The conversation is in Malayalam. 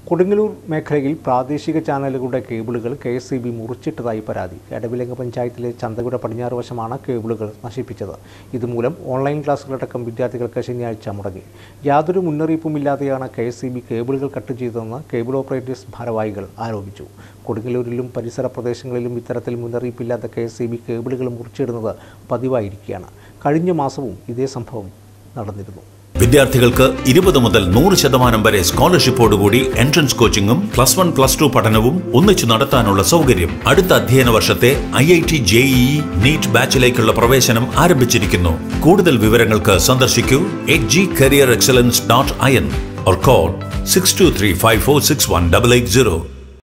കൊടുങ്ങല്ലൂർ മേഖലയിൽ പ്രാദേശിക ചാനലുകളുടെ കേബിളുകൾ കെ എസ് സി ബി മുറിച്ചിട്ടതായി പരാതി എടവിലങ്ങ പഞ്ചായത്തിലെ ചന്തകുര പടിഞ്ഞാറ് വശമാണ് കേബിളുകൾ നശിപ്പിച്ചത് ഇതുമൂലം ഓൺലൈൻ ക്ലാസുകളടക്കം വിദ്യാർത്ഥികൾക്ക് ശനിയാഴ്ച മുടങ്ങി യാതൊരു മുന്നറിയിപ്പുമില്ലാതെയാണ് കെ എസ് സി ബി കേബിളുകൾ കട്ട് ചെയ്തതെന്ന് കേബിൾ ഓപ്പറേറ്റേഴ്സ് ഭാരവാഹികൾ ആരോപിച്ചു കൊടുങ്ങല്ലൂരിലും പരിസര പ്രദേശങ്ങളിലും ഇത്തരത്തിൽ മുന്നറിയിപ്പില്ലാത്ത കെ എസ് സി ബി കേബിളുകൾ മുറിച്ചിടുന്നത് പതിവായിരിക്കുകയാണ് കഴിഞ്ഞ മാസവും ഇതേ സംഭവം നടന്നിരുന്നു വിദ്യാർത്ഥികൾക്ക് ഇരുപത് മുതൽ നൂറ് ശതമാനം വരെ സ്കോളർഷിപ്പോടുകൂടി എൻട്രൻസ് കോച്ചിങ്ങും പ്ലസ് വൺ പ്ലസ് ടു പഠനവും ഒന്നിച്ചു നടത്താനുള്ള സൗകര്യം അടുത്ത അധ്യയന വർഷത്തെ I I T JEE NEET ബാച്ചിലേക്കുള്ള പ്രവേശനം ആരംഭിച്ചിരിക്കുന്നു കൂടുതൽ വിവരങ്ങൾക്ക് സന്ദർശിക്കൂ H G career excellence dot I N or call 6235461880